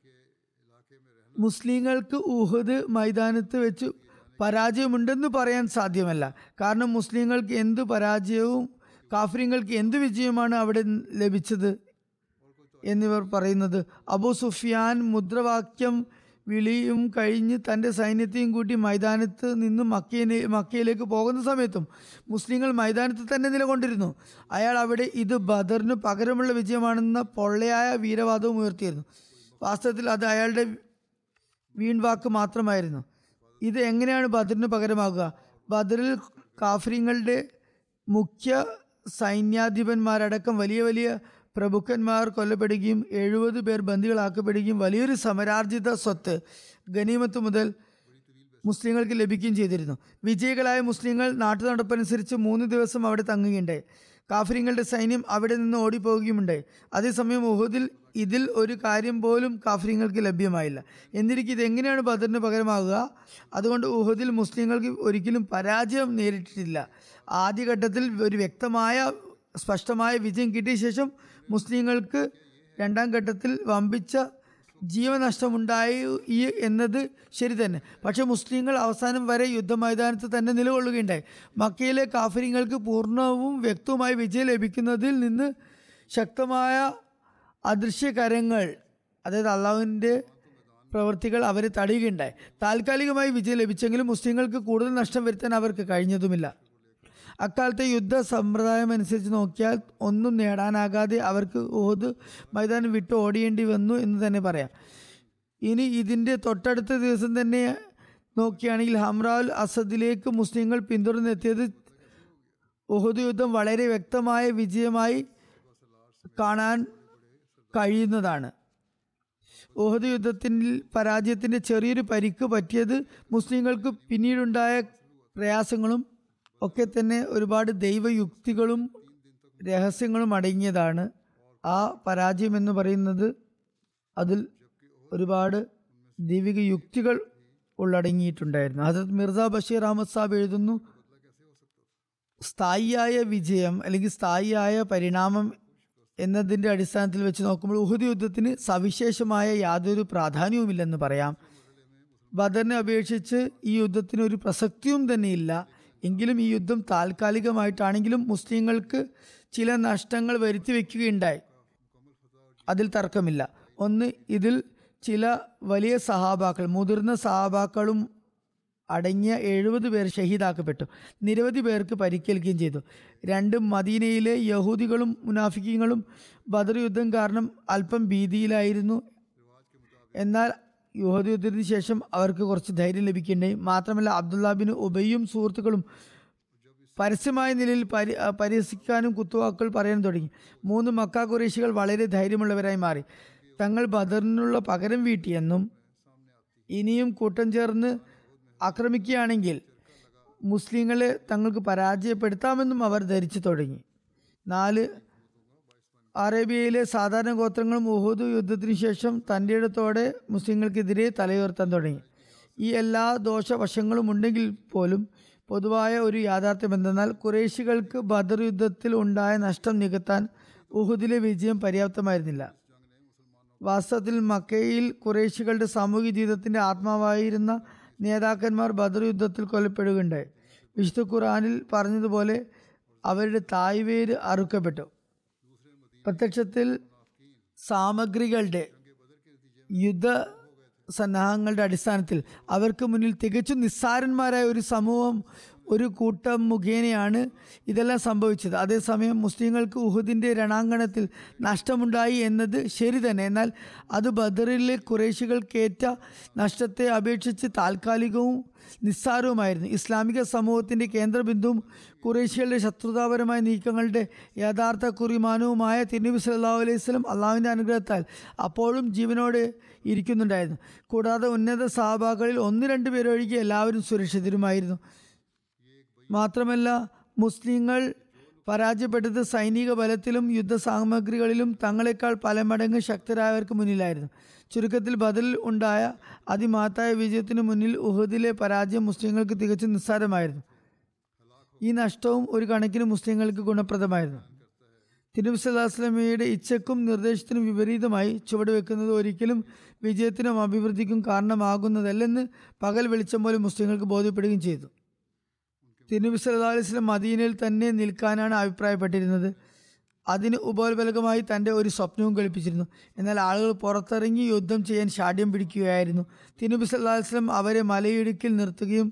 മുസ്ലിങ്ങൾക്ക് ഉഹദ് മൈതാനത്ത് വെച്ച് പരാജയമുണ്ടെന്ന് പറയാൻ സാധ്യമല്ല കാരണം മുസ്ലിങ്ങൾക്ക് എന്ത് പരാജയവും കാഫര്യങ്ങൾക്ക് എന്ത് വിജയമാണ് അവിടെ ലഭിച്ചത് എന്നിവർ പറയുന്നത് അബു സുഫിയാൻ മുദ്രാവാക്യം വിളിയും കഴിഞ്ഞ് തൻ്റെ സൈന്യത്തെയും കൂട്ടി മൈതാനത്ത് നിന്ന് മക്കയിലെ മക്കയിലേക്ക് പോകുന്ന സമയത്തും മുസ്ലിങ്ങൾ മൈതാനത്ത് തന്നെ നിലകൊണ്ടിരുന്നു അയാൾ അവിടെ ഇത് ബദറിന് പകരമുള്ള വിജയമാണെന്ന പൊള്ളയായ വീരവാദവും ഉയർത്തിയിരുന്നു വാസ്തവത്തിൽ അത് അയാളുടെ വീൺവാക്ക് മാത്രമായിരുന്നു ഇത് എങ്ങനെയാണ് ബദറിന് പകരമാകുക ബദറിൽ കാഫര്യങ്ങളുടെ മുഖ്യ സൈന്യാധിപന്മാരടക്കം വലിയ വലിയ പ്രഭുക്കന്മാർ കൊല്ലപ്പെടുകയും എഴുപത് പേർ ബന്ദികളാക്കപ്പെടുകയും വലിയൊരു സമരാർജിത സ്വത്ത് ഗനീമത്ത് മുതൽ മുസ്ലിങ്ങൾക്ക് ലഭിക്കുകയും ചെയ്തിരുന്നു വിജയികളായ മുസ്ലിങ്ങൾ നാട്ടുനടപ്പനുസരിച്ച് മൂന്ന് ദിവസം അവിടെ തങ്ങുകയുണ്ടായി കാഫര്യങ്ങളുടെ സൈന്യം അവിടെ നിന്ന് ഓടിപ്പോവുകയുമുണ്ടായി അതേസമയം ഉഹുദിൽ ഇതിൽ ഒരു കാര്യം പോലും കാഫര്യങ്ങൾക്ക് ലഭ്യമായില്ല എന്നിരിക്കും ഇതെങ്ങനെയാണ് ബദറിന് പകരമാകുക അതുകൊണ്ട് ഉഹുദിൽ മുസ്ലിങ്ങൾക്ക് ഒരിക്കലും പരാജയം നേരിട്ടിട്ടില്ല ആദ്യഘട്ടത്തിൽ ഒരു വ്യക്തമായ സ്പഷ്ടമായ വിജയം കിട്ടിയ ശേഷം മുസ്ലിങ്ങൾക്ക് രണ്ടാം ഘട്ടത്തിൽ വമ്പിച്ച ജീവനഷ്ടമുണ്ടായി ഈ എന്നത് ശരി തന്നെ പക്ഷെ മുസ്ലിങ്ങൾ അവസാനം വരെ യുദ്ധമൈതാനത്ത് തന്നെ നിലകൊള്ളുകയുണ്ടായി മക്കയിലെ കാഫര്യങ്ങൾക്ക് പൂർണ്ണവും വ്യക്തവുമായ വിജയം ലഭിക്കുന്നതിൽ നിന്ന് ശക്തമായ അദൃശ്യകരങ്ങൾ അതായത് അള്ളാഹുവിൻ്റെ പ്രവൃത്തികൾ അവരെ തടയുകയുണ്ടായി താൽക്കാലികമായി വിജയം ലഭിച്ചെങ്കിലും മുസ്ലിങ്ങൾക്ക് കൂടുതൽ നഷ്ടം വരുത്താൻ അവർക്ക് കഴിഞ്ഞതുമില്ല അക്കാലത്തെ യുദ്ധ സമ്പ്രദായം അനുസരിച്ച് നോക്കിയാൽ ഒന്നും നേടാനാകാതെ അവർക്ക് ഓത് മൈതാനം വിട്ട് ഓടിയേണ്ടി വന്നു എന്ന് തന്നെ പറയാം ഇനി ഇതിൻ്റെ തൊട്ടടുത്ത ദിവസം തന്നെ നോക്കുകയാണെങ്കിൽ ഹംറാൽ അസദിലേക്ക് മുസ്ലിങ്ങൾ പിന്തുടർന്നെത്തിയത് ഉഹദ് യുദ്ധം വളരെ വ്യക്തമായ വിജയമായി കാണാൻ കഴിയുന്നതാണ് ഉഹദ് യുദ്ധത്തിൽ പരാജയത്തിൻ്റെ ചെറിയൊരു പരിക്ക് പറ്റിയത് മുസ്ലിങ്ങൾക്ക് പിന്നീടുണ്ടായ പ്രയാസങ്ങളും ഒക്കെ തന്നെ ഒരുപാട് ദൈവയുക്തികളും രഹസ്യങ്ങളും അടങ്ങിയതാണ് ആ പരാജയം എന്ന് പറയുന്നത് അതിൽ ഒരുപാട് ദൈവിക യുക്തികൾ ഉള്ളടങ്ങിയിട്ടുണ്ടായിരുന്നു ഹസരത് മിർസ ബഷീർ അഹമ്മദ് സാബ് എഴുതുന്നു സ്ഥായിയായ വിജയം അല്ലെങ്കിൽ സ്ഥായിയായ പരിണാമം എന്നതിൻ്റെ അടിസ്ഥാനത്തിൽ വെച്ച് നോക്കുമ്പോൾ ഉഹുദ് യുദ്ധത്തിന് സവിശേഷമായ യാതൊരു പ്രാധാന്യവുമില്ലെന്ന് പറയാം ബദറിനെ അപേക്ഷിച്ച് ഈ യുദ്ധത്തിന് ഒരു പ്രസക്തിയും തന്നെയില്ല എങ്കിലും ഈ യുദ്ധം താൽക്കാലികമായിട്ടാണെങ്കിലും മുസ്ലിങ്ങൾക്ക് ചില നഷ്ടങ്ങൾ വരുത്തി വയ്ക്കുകയുണ്ടായി അതിൽ തർക്കമില്ല ഒന്ന് ഇതിൽ ചില വലിയ സഹാബാക്കൾ മുതിർന്ന സഹാബാക്കളും അടങ്ങിയ എഴുപത് പേർ ഷഹീദാക്കപ്പെട്ടു നിരവധി പേർക്ക് പരിക്കേൽക്കുകയും ചെയ്തു രണ്ട് മദീനയിലെ യഹൂദികളും മുനാഫിക്കങ്ങളും ബദർ യുദ്ധം കാരണം അല്പം ഭീതിയിലായിരുന്നു എന്നാൽ യുഹദ് യുദ്ധത്തിന് ശേഷം അവർക്ക് കുറച്ച് ധൈര്യം ലഭിക്കുകയുണ്ടായി മാത്രമല്ല അബ്ദുള്ള ബിൻ ഉബയും സുഹൃത്തുക്കളും പരസ്യമായ നിലയിൽ പരി പരിഹസിക്കാനും കുത്തുവാക്കുകൾ പറയാൻ തുടങ്ങി മൂന്ന് മക്ക കുറേശികൾ വളരെ ധൈര്യമുള്ളവരായി മാറി തങ്ങൾ ബദറിനുള്ള പകരം വീട്ടിയെന്നും ഇനിയും കൂട്ടം ചേർന്ന് ആക്രമിക്കുകയാണെങ്കിൽ മുസ്ലിങ്ങളെ തങ്ങൾക്ക് പരാജയപ്പെടുത്താമെന്നും അവർ ധരിച്ചു തുടങ്ങി നാല് അറേബ്യയിലെ സാധാരണ ഗോത്രങ്ങളും ഉഹൂദ് യുദ്ധത്തിന് ശേഷം തൻ്റെ ഇടത്തോടെ മുസ്ലിങ്ങൾക്കെതിരെ തലയുയർത്താൻ തുടങ്ങി ഈ എല്ലാ ദോഷവശങ്ങളും ഉണ്ടെങ്കിൽ പോലും പൊതുവായ ഒരു യാഥാർത്ഥ്യം എന്തെന്നാൽ കുറേശികൾക്ക് ബദർ യുദ്ധത്തിൽ ഉണ്ടായ നഷ്ടം നികത്താൻ ഉഹുദിലെ വിജയം പര്യാപ്തമായിരുന്നില്ല വാസ്തവത്തിൽ മക്കയിൽ കുറേശികളുടെ സാമൂഹിക ജീവിതത്തിൻ്റെ ആത്മാവായിരുന്ന നേതാക്കന്മാർ ബദർ യുദ്ധത്തിൽ കൊല്ലപ്പെടുകയുണ്ടായി വിശുദ്ധ ഖുറാനിൽ പറഞ്ഞതുപോലെ അവരുടെ തായ്വേര് അറുക്കപ്പെട്ടു പ്രത്യക്ഷത്തിൽ സാമഗ്രികളുടെ യുദ്ധ സന്നാഹങ്ങളുടെ അടിസ്ഥാനത്തിൽ അവർക്ക് മുന്നിൽ തികച്ചും നിസ്സാരന്മാരായ ഒരു സമൂഹം ഒരു കൂട്ടം മുഖേനയാണ് ഇതെല്ലാം സംഭവിച്ചത് അതേസമയം മുസ്ലിങ്ങൾക്ക് ഉഹുദിൻ്റെ രണാങ്കണത്തിൽ നഷ്ടമുണ്ടായി എന്നത് ശരി തന്നെ എന്നാൽ അത് ബദറിലെ കുറേശികൾക്കേറ്റ നഷ്ടത്തെ അപേക്ഷിച്ച് താൽക്കാലികവും നിസ്സാരവുമായിരുന്നു ഇസ്ലാമിക സമൂഹത്തിൻ്റെ കേന്ദ്രബിന്ദുവും കുറേശികളുടെ ശത്രുതാപരമായ നീക്കങ്ങളുടെ യഥാർത്ഥ കുറിമാനവുമായ തിരുനബി സല്ലല്ലാഹു അലൈഹി വസല്ലം അള്ളാഹുവിൻ്റെ അനുഗ്രഹത്താൽ അപ്പോഴും ജീവനോട് ഇരിക്കുന്നുണ്ടായിരുന്നു കൂടാതെ ഉന്നത സഹാബാക്കളിൽ ഒന്ന് രണ്ട് പേരൊഴികെ എല്ലാവരും സുരക്ഷിതരുമായിരുന്നു മാത്രമല്ല മുസ്ലിങ്ങൾ പരാജയപ്പെട്ടത് സൈനിക ബലത്തിലും യുദ്ധസാമഗ്രികളിലും തങ്ങളെക്കാൾ പല മടങ്ങ് ശക്തരായവർക്ക് മുന്നിലായിരുന്നു ചുരുക്കത്തിൽ ബദലിൽ ഉണ്ടായ അതിമഹത്തായ വിജയത്തിനു മുന്നിൽ ഉഹദിലെ പരാജയം മുസ്ലിങ്ങൾക്ക് തികച്ചും നിസ്സാരമായിരുന്നു ഈ നഷ്ടവും ഒരു കണക്കിന് മുസ്ലിങ്ങൾക്ക് ഗുണപ്രദമായിരുന്നു തിരുനബി സല്ലല്ലാഹു അലൈഹി വസല്ലമയുടെ ഇച്ഛക്കും നിർദ്ദേശത്തിനും വിപരീതമായി ചുവടുവെക്കുന്നത് ഒരിക്കലും വിജയത്തിനും അഭിവൃദ്ധിക്കും കാരണമാകുന്നതല്ലെന്ന് പകൽ വെളിച്ചം പോലെ മുസ്ലിങ്ങൾക്ക് ബോധ്യപ്പെടുകയും ചെയ്തു തിരുനബി സല്ലല്ലാഹു അലൈഹി വസല്ലം മദീനയിൽ തന്നെ നിൽക്കാനാണ് അഭിപ്രായപ്പെട്ടിരുന്നത് അതിന് ഉപോത്ബലകമായി തൻ്റെ ഒരു സ്വപ്നവും കളിപ്പിച്ചിരുന്നു എന്നാൽ ആളുകൾ പുറത്തിറങ്ങി യുദ്ധം ചെയ്യാൻ ഷാഠ്യം പിടിക്കുകയായിരുന്നു തിരുനബി സല്ലല്ലാഹു അലൈഹി വസല്ലം അവരെ മലയിടുക്കിൽ നിർത്തുകയും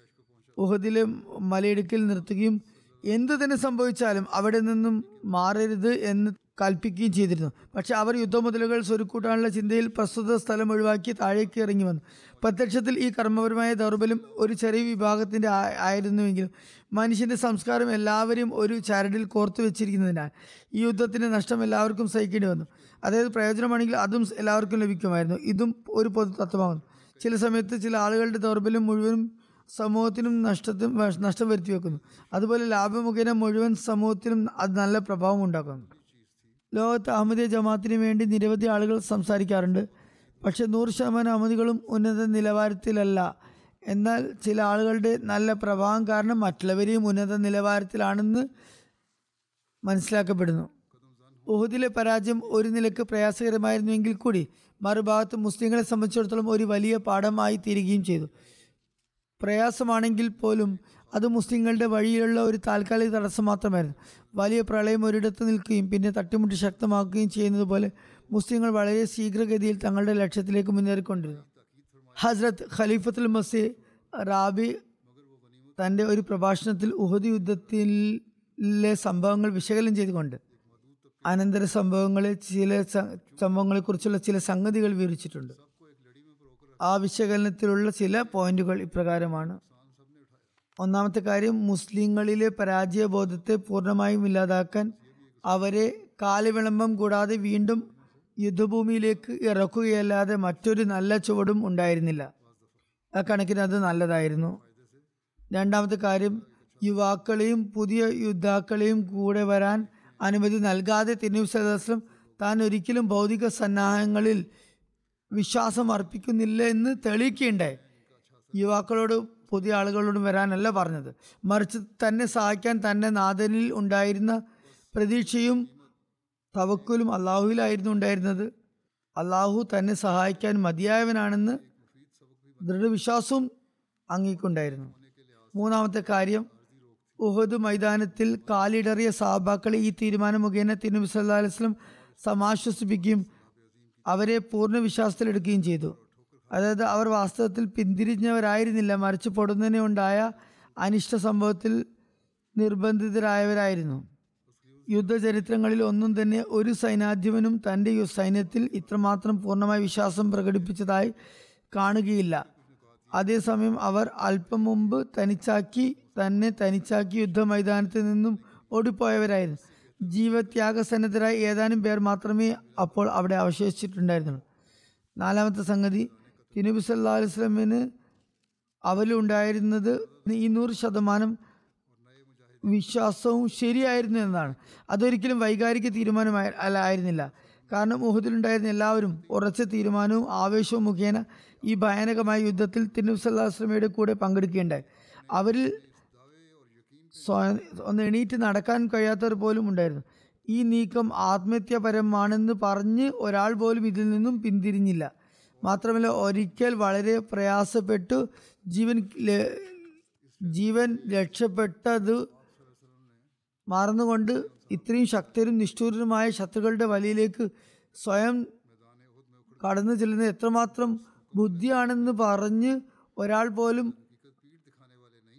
ഉഹദിലെ മലയിടുക്കിൽ നിർത്തുകയും എന്തു തന്നെ സംഭവിച്ചാലും അവിടെ നിന്നും മാറരുത് എന്ന് കൽപ്പിക്കുകയും ചെയ്തിരുന്നു പക്ഷെ അവർ യുദ്ധമുതലുകൾ സ്വരുക്കൂട്ടാനുള്ള ചിന്തയിൽ പ്രസ്തുത സ്ഥലം ഒഴിവാക്കി താഴേക്ക് ഇറങ്ങി വന്നു പ്രത്യക്ഷത്തിൽ ഈ കർമ്മപരമായ ദൗർബല്യം ഒരു ചെറിയ വിഭാഗത്തിൻ്റെ ആ- ആയിരുന്നുവെങ്കിലും മനുഷ്യൻ്റെ സംസ്കാരം എല്ലാവരെയും ഒരു ചരടിൽ കോർത്തു വെച്ചിരിക്കുന്നതിനാൽ ഈ യുദ്ധത്തിൻ്റെ നഷ്ടം എല്ലാവർക്കും സഹിക്കേണ്ടി വന്നു അതായത് പ്രയോജനമാണെങ്കിൽ അതും എല്ലാവർക്കും ലഭിക്കുമായിരുന്നു ഇതും ഒരു പൊതു തത്വമാകുന്നു ചില സമയത്ത് ചില ആളുകളുടെ ദൗർബല്യം മുഴുവനും സമൂഹത്തിനും നഷ്ടത്തും വ- നഷ്ടം വരുത്തി വെക്കുന്നു അതുപോലെ ലാഭം മുഖേന മുഴുവൻ സമൂഹത്തിനും അത് നല്ല പ്രഭാവം ഉണ്ടാക്കുന്നു ലോകത്ത് അഹമ്മദിയ ജമാഅത്തിന് വേണ്ടി നിരവധി ആളുകൾ സംസാരിക്കാറുണ്ട് പക്ഷെ നൂറ് ശതമാനം അഹമ്മദികളും ഉന്നത നിലവാരത്തിലല്ല എന്നാൽ ചില ആളുകളുടെ നല്ല പ്രഭാവം കാരണം മറ്റുള്ളവരെയും ഉന്നത നിലവാരത്തിലാണെന്ന് മനസ്സിലാക്കപ്പെടുന്നു ഉഹുദിലെ പരാജയം ഒരു നിലക്ക് പ്രയാസകരമായിരുന്നുവെങ്കിൽ കൂടി മറുഭാഗത്ത് മുസ്ലിങ്ങളെ സംബന്ധിച്ചിടത്തോളം ഒരു വലിയ പാഠമായി തീരുകയും ചെയ്തു പ്രയാസമാണെങ്കിൽ പോലും അത് മുസ്ലിങ്ങളുടെ വഴിയിലുള്ള ഒരു താൽക്കാലിക തടസ്സം മാത്രമായിരുന്നു വലിയ പ്രളയം ഒരിടത്ത് നിൽക്കുകയും പിന്നെ തട്ടിമുട്ടി ശക്തമാക്കുകയും ചെയ്യുന്നത് പോലെ മുസ്ലിങ്ങൾ വളരെ ശീഘ്രഗതിയിൽ തങ്ങളുടെ ലക്ഷ്യത്തിലേക്ക് മുന്നേറിക്കൊണ്ടിരുന്നു ഹസ്രത്ത് ഖലീഫത്തുൽ മസീ റാബി തൻ്റെ ഒരു പ്രഭാഷണത്തിൽ ഉഹദ് യുദ്ധത്തിലെ സംഭവങ്ങൾ വിശകലനം ചെയ്തുകൊണ്ട് അനന്തര സംഭവങ്ങളെ ചില സ- സംഭവങ്ങളെക്കുറിച്ചുള്ള ചില സംഗതികൾ വിവരിച്ചിട്ടുണ്ട് ആ വിശകലനത്തിലുള്ള ചില പോയിന്റുകൾ ഇപ്രകാരമാണ് ഒന്നാമത്തെ കാര്യം മുസ്ലിങ്ങളിലെ പരാജയബോധത്തെ പൂർണ്ണമായും ഇല്ലാതാക്കാൻ അവരെ കാലവിളംബം കൂടാതെ വീണ്ടും യുദ്ധഭൂമിയിലേക്ക് ഇറക്കുകയല്ലാതെ മറ്റൊരു നല്ല ചുവടും ഉണ്ടായിരുന്നില്ല ആ കണക്കിന് അത് നല്ലതായിരുന്നു രണ്ടാമത്തെ കാര്യം യുവാക്കളെയും പുതിയ യുദ്ധാക്കളെയും കൂടെ വരാൻ അനുമതി നൽകാതെ തിരുനബി സദസ്സം താൻ ഒരിക്കലും ഭൗതിക സന്നാഹങ്ങളിൽ വിശ്വാസം അർപ്പിക്കുന്നില്ല എന്ന് തെളിയിക്കുകയുണ്ടായി യുവാക്കളോട് പുതിയ ആളുകളോടും വരാനല്ല പറഞ്ഞത് മറിച്ച് തന്നെ സഹായിക്കാൻ തൻ്റെ നാഥനിൽ ഉണ്ടായിരുന്ന പ്രതീക്ഷയും തവക്കുലും അള്ളാഹുവിലായിരുന്നു ഉണ്ടായിരുന്നത് അള്ളാഹു തന്നെ സഹായിക്കാൻ മതിയായവനാണെന്ന് ദൃഢവിശ്വാസവും അങ്ങേക്കുണ്ടായിരുന്നു മൂന്നാമത്തെ കാര്യം ഉഹദ് മൈതാനത്തിൽ കാലിടറിയ സാബാക്കളെ ഈ തീരുമാനം മുഖേന തിരുനബി സല്ലാ അലൈവലം സമാശ്വസിപ്പിക്കുകയും അവരെ പൂർണ്ണ വിശ്വാസത്തിലെടുക്കുകയും ചെയ്തു അതായത് അവർ വാസ്തവത്തിൽ പിന്തിരിഞ്ഞവരായിരുന്നില്ല മറിച്ച് പൊടുന്നതിനെ ഉണ്ടായ അനിഷ്ട സംഭവത്തിൽ നിർബന്ധിതരായവരായിരുന്നു യുദ്ധചരിത്രങ്ങളിൽ ഒന്നും തന്നെ ഒരു സൈനാധിപനും തൻ്റെ യു- സൈന്യത്തിൽ ഇത്രമാത്രം പൂർണ്ണമായ വിശ്വാസം പ്രകടിപ്പിച്ചതായി കാണുകയില്ല അതേസമയം അവർ അല്പം മുമ്പ് തനിച്ചാക്കി തന്നെ തനിച്ചാക്കി യുദ്ധമൈതാനത്തിൽ നിന്നും ഓടിപ്പോയവരായിരുന്നു ജീവത്യാഗസന്നദ്ധരായ ഏതാനും പേർ മാത്രമേ അപ്പോൾ അവിടെ അവശേഷിച്ചിട്ടുണ്ടായിരുന്നുള്ളൂ നാലാമത്തെ സംഗതി തിരുബി സല്ലാ അലൈഹി സ്വലമിന് അവലുണ്ടായിരുന്നത് ഈ നൂറ് ശതമാനം വിശ്വാസവും ശരിയായിരുന്നു എന്നതാണ് അതൊരിക്കലും വൈകാരിക തീരുമാനമായി അല്ല ആയിരുന്നില്ല കാരണം മുഹദിലുണ്ടായിരുന്ന എല്ലാവരും ഉറച്ച തീരുമാനവും ആവേശവും മുഖേന ഈ ഭയാനകമായ യുദ്ധത്തിൽ തിരുനബി സല്ലാ വസ്ലമയുടെ കൂടെ പങ്കെടുക്കുകയുണ്ടായി അവരിൽ സ്വയം ഒന്ന് എണീറ്റ് നടക്കാൻ കഴിയാത്തവർ പോലും ഉണ്ടായിരുന്നു ഈ നീക്കം ആത്മഹത്യപരമാണെന്ന് പറഞ്ഞ് ഒരാൾ പോലും ഇതിൽ നിന്നും പിന്തിരിഞ്ഞില്ല മാത്രമല്ല ഒരിക്കൽ വളരെ പ്രയാസപ്പെട്ടു ജീവൻ ല- ജീവൻ രക്ഷപ്പെട്ടത് മറന്നുകൊണ്ട് ഇത്രയും ശക്തരും നിഷ്ഠൂരനുമായ ശത്രുക്കളുടെ വലയിലേക്ക് സ്വയം കടന്നു ചെല്ലുന്നത് എത്രമാത്രം ബുദ്ധിയാണെന്ന് പറഞ്ഞ് ഒരാൾ പോലും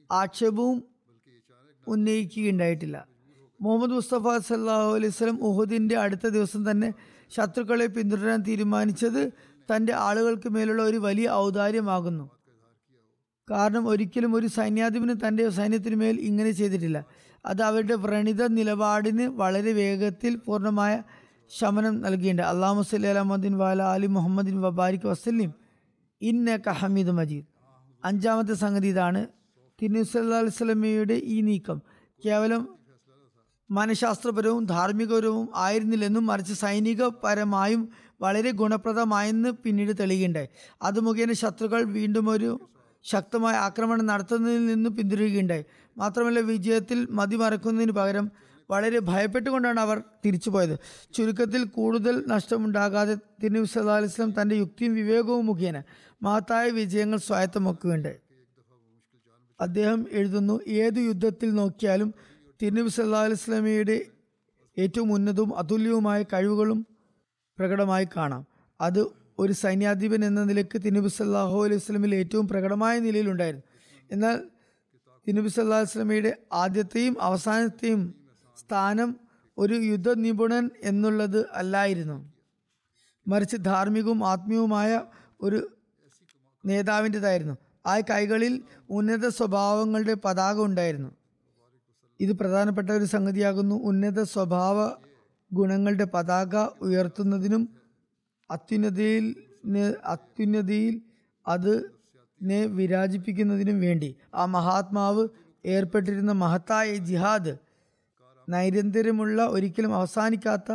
ആക്ഷേപവും ഉന്നയിക്കുകയുണ്ടായിട്ടില്ല മുഹമ്മദ് മുസ്തഫ സല്ലാഹു അലൈഹി സ്വലം ഉഹുദിന്റെ അടുത്ത ദിവസം തന്നെ ശത്രുക്കളെ പിന്തുടരാൻ തീരുമാനിച്ചത് തന്റെ ആളുകൾക്ക് മേലുള്ള ഒരു വലിയ ഔദാര്യമാകുന്നു കാരണം ഒരിക്കലും ഒരു സൈന്യാധിപന് തന്റെ സൈന്യത്തിനു മേൽ ഇങ്ങനെ ചെയ്തിട്ടില്ല അത് അവരുടെ വ്രണിത നിലപാടിന് വളരെ വേഗത്തിൽ പൂർണ്ണമായ ശമനം നൽകിയിട്ടുണ്ട് അള്ളാഹു സല്ലി അലഹമ്മദിൻ വാല അലി മുഹമ്മദിൻ വബാരിക് വസ്ലിം ഇന്നക ഹമീദ് മജീദ് അഞ്ചാമത്തെ സംഗതി ഇതാണ് തിരുസല്ലാ സ്വലമയുടെ ഈ നീക്കം കേവലം മനഃശാസ്ത്രപരവും ധാർമ്മികപരവും ആയിരുന്നില്ലെന്നും മറിച്ച് സൈനികപരമായും വളരെ ഗുണപ്രദമായെന്ന് പിന്നീട് തെളിയുകയുണ്ടായി അത് മുഖേന ശത്രുക്കൾ വീണ്ടും ഒരു ശക്തമായ ആക്രമണം നടത്തുന്നതിൽ നിന്ന് പിന്തിരിയുകയുണ്ടായി മാത്രമല്ല വിജയത്തിൽ മതിമറക്കുന്നതിന് പകരം വളരെ ഭയപ്പെട്ടുകൊണ്ടാണ് അവർ തിരിച്ചുപോയത് ചുരുക്കത്തിൽ കൂടുതൽ നഷ്ടമുണ്ടാകാതെ തിരുനബി സല്ലാ അലിസ്ലാം തൻ്റെ യുക്തിയും വിവേകവും മുഖേന മഹത്തായ വിജയങ്ങൾ സ്വായത്തമാക്കുകയുണ്ടായി അദ്ദേഹം എഴുതുന്നു ഏത് യുദ്ധത്തിൽ നോക്കിയാലും തിരുനബി സല്ലാ അലിസ്ലാമിയുടെ ഏറ്റവും ഉന്നതവും അതുല്യവുമായ കഴിവുകളും പ്രകടമായി കാണാം അത് ഒരു സൈന്യാധിപൻ എന്ന നിലയ്ക്ക് തിരുനബി സല്ലാഹു അലൈഹി വസ്ലമിൽ ഏറ്റവും പ്രകടമായ നിലയിലുണ്ടായിരുന്നു എന്നാൽ തിരുനബി സല്ലാ വസ്ലമയുടെ ആദ്യത്തെയും അവസാനത്തെയും സ്ഥാനം ഒരു യുദ്ധ നിപുണൻ എന്നുള്ളത് അല്ലായിരുന്നു മറിച്ച് ധാർമ്മികവും ആത്മീയവുമായ ഒരു നേതാവിൻ്റെതായിരുന്നു ആ കൈകളിൽ ഉന്നത സ്വഭാവങ്ങളുടെ പതാക ഉണ്ടായിരുന്നു ഇത് പ്രധാനപ്പെട്ട ഒരു സംഗതിയാകുന്നു ഉന്നത സ്വഭാവ ഗുണങ്ങളുടെ പതാക ഉയർത്തുന്നതിനും അത്യുന്നതയിൽ അത്യുന്നതിയിൽ അത് നെ വിരാജിപ്പിക്കുന്നതിനും വേണ്ടി ആ മഹാത്മാവ് ഏർപ്പെട്ടിരുന്ന മഹത്തായ ജിഹാദ് നൈരന്തര്യമുള്ള ഒരിക്കലും അവസാനിക്കാത്ത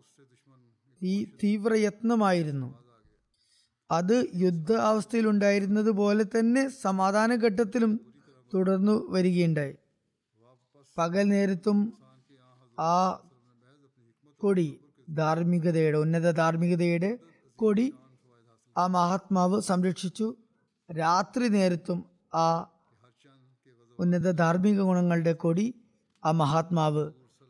ഈ തീവ്രയത്നമായിരുന്നു അത് യുദ്ധ അവസ്ഥയിലുണ്ടായിരുന്നത് പോലെ തന്നെ സമാധാന ഘട്ടത്തിലും തുടർന്നു വരികയുണ്ടായി പകൽ നേരത്തും ആ കൊടി ധാർമ്മികതയുടെ ഉന്നത ധാർമ്മികതയുടെ കൊടി ആ മഹാത്മാവ് സംരക്ഷിച്ചു രാത്രി നേരത്തും ആ ഉന്നത ധാർമ്മിക ഗുണങ്ങളുടെ കൊടി ആ മഹാത്മാവ്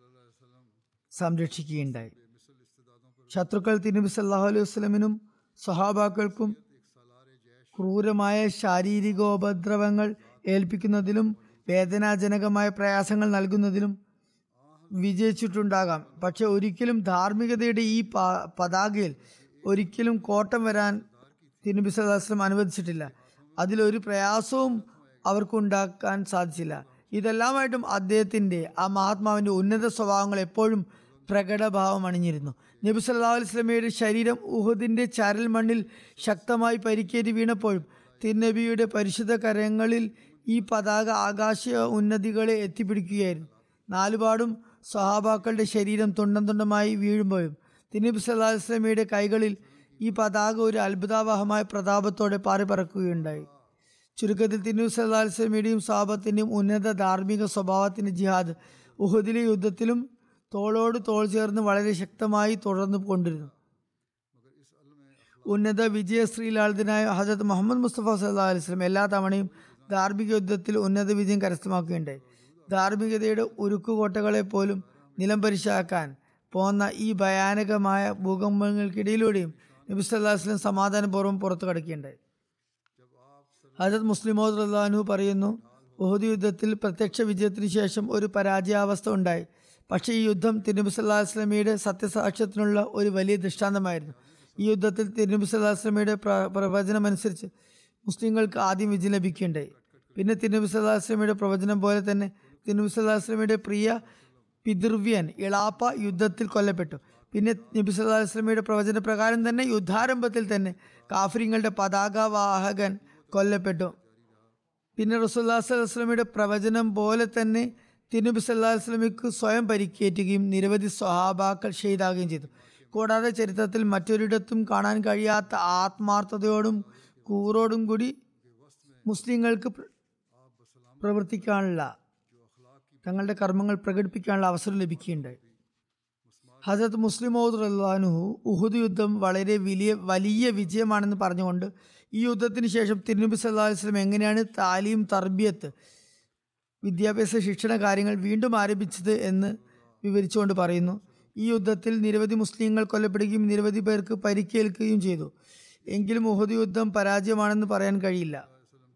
സംരക്ഷിക്കുകയുണ്ടായി ശത്രുക്കൾ തിരുനബി സല്ലാഹു അലൈഹി വസ്ലമിനും സഹാബാക്കൾക്കും ക്രൂരമായ ശാരീരികോപദ്രവങ്ങൾ ഏൽപ്പിക്കുന്നതിലും വേദനാജനകമായ പ്രയാസങ്ങൾ നൽകുന്നതിലും വിജയിച്ചിട്ടുണ്ടാകാം പക്ഷെ ഒരിക്കലും ധാർമ്മികതയുടെ ഈ പതാകയിൽ ഒരിക്കലും കോട്ടം വരാൻ തിരുനബി സദാസ്ലം അനുവദിച്ചിട്ടില്ല അതിലൊരു പ്രയാസവും അവർക്കുണ്ടാക്കാൻ സാധിച്ചില്ല ഇതെല്ലാമായിട്ടും അദ്ദേഹത്തിൻ്റെ ആ മഹാത്മാവിൻ്റെ ഉന്നത സ്വഭാവങ്ങൾ എപ്പോഴും പ്രകടഭാവം അണിഞ്ഞിരുന്നു നബി സല്ലാ വസ്ലമയുടെ ശരീരം ഉഹദിൻ്റെ ചരൽ മണ്ണിൽ ശക്തമായി പരിക്കേറ്റ് വീണപ്പോഴും തിരുനബിയുടെ പരിശുദ്ധ കരങ്ങളിൽ ഈ പതാക ആകാശ ഉന്നതികളെ എത്തിപ്പിടിക്കുകയായിരുന്നു നാലുപാടും സ്വഹാബാക്കളുടെ ശരീരം തുണ്ടം തുണ്ടമായി വീഴുമ്പോഴും തിരുനബി സല്ലാ വസ്ലമയുടെ കൈകളിൽ ഈ പതാക ഒരു അത്ഭുതാവഹമായ പ്രതാപത്തോടെ പാറി പറക്കുകയുണ്ടായി ചുരുക്കത്തിൽ തിരുനബി സല്ലാ വസ്ലമയുടെയും സാബത്തിൻ്റെയും ഉന്നത ധാർമ്മിക സ്വഭാവത്തിൻ്റെ ജിഹാദ് ഉഹദിലെ യുദ്ധത്തിലും തോളോട് തോൾ ചേർന്ന് വളരെ ശക്തമായി തുടർന്നു കൊണ്ടിരുന്നു ഉന്നത വിജയശ്രീലാളിതനായ ഹജരത് മുഹമ്മദ് മുസ്തഫ സല്ലാ അലിസ്ലം എല്ലാ തവണയും ധാർമ്മിക യുദ്ധത്തിൽ ഉന്നത വിജയം കരസ്ഥമാക്കുകയുണ്ടായി ധാർമ്മികതയുടെ ഉരുക്കുകോട്ടകളെ പോലും നിലം പരിശാക്കാൻ പോന്ന ഈ ഭയാനകമായ ഭൂകമ്പങ്ങൾക്കിടയിലൂടെയും നബി സല്ലാ വസ്ലം സമാധാനപൂർവ്വം പുറത്തു കടക്കുകയുണ്ടായി ഹജരത് മുസ്ലിമോദ് റഹ്ലാനു പറയുന്നു ഉഹദ് യുദ്ധത്തിൽ പ്രത്യക്ഷ വിജയത്തിന് ശേഷം ഒരു പരാജയാവസ്ഥ ഉണ്ടായി പക്ഷേ ഈ യുദ്ധം തിരുനബി സല്ലാ വസ്ലമിയുടെ സത്യസാക്ഷ്യത്തിനുള്ള ഒരു വലിയ ദൃഷ്ടാന്തമായിരുന്നു ഈ യുദ്ധത്തിൽ തിരുനബി സല്ലാ വസ്ലമിയുടെ പ്രവചനമനുസരിച്ച് മുസ്ലിങ്ങൾക്ക് ആദ്യം വിജയം ലഭിക്കുകയുണ്ടായി പിന്നെ തിരുനബി സല്ലാ വസ്ലമിയുടെ പ്രവചനം പോലെ തന്നെ തിരുനബി സല്ലാ വസ്ലമിയുടെ പ്രിയ പിതൃവ്യൻ ഇളാപ്പ യുദ്ധത്തിൽ കൊല്ലപ്പെട്ടു പിന്നെ നബി സല്ലാ വസ്ലമിയുടെ പ്രവചന പ്രകാരം തന്നെ യുദ്ധാരംഭത്തിൽ തന്നെ കാഫരിങ്ങളുടെ പതാകവാഹകൻ കൊല്ലപ്പെട്ടു പിന്നെ റസുല്ലാ വസ്ലമിയുടെ പ്രവചനം പോലെ തന്നെ തിരുനബി സല്ലാ വസ്ലമിക്ക് സ്വയം പരിക്കേറ്റുകയും നിരവധി സ്വഹാബാക്കൾ ഷെയ്താകുകയും ചെയ്തു കൂടാതെ ചരിത്രത്തിൽ മറ്റൊരിടത്തും കാണാൻ കഴിയാത്ത ആത്മാർത്ഥതയോടും കൂറോടും കൂടി മുസ്ലിങ്ങൾക്ക് പ്രവർത്തിക്കാനുള്ള തങ്ങളുടെ കർമ്മങ്ങൾ പ്രകടിപ്പിക്കാനുള്ള അവസരം ലഭിക്കുകയുണ്ടായി ഹജരത് മുസ്ലിമോദ് റഹ്ലാനുഹു ഉഹുദ് യുദ്ധം വളരെ വലിയ വലിയ വിജയമാണെന്ന് പറഞ്ഞുകൊണ്ട് ഈ യുദ്ധത്തിന് ശേഷം തിരുനബി സല്ലാ വസ്ലം എങ്ങനെയാണ് താലീം തർബിയത്ത് വിദ്യാഭ്യാസ ശിക്ഷണ കാര്യങ്ങൾ വീണ്ടും ആരംഭിച്ചത് എന്ന് വിവരിച്ചുകൊണ്ട് പറയുന്നു ഈ യുദ്ധത്തിൽ നിരവധി മുസ്ലിങ്ങൾ കൊല്ലപ്പെടുകയും നിരവധി പേർക്ക് പരിക്കേൽക്കുകയും ചെയ്തു എങ്കിലും ഉഹദ് യുദ്ധം പരാജയമാണെന്ന് പറയാൻ കഴിയില്ല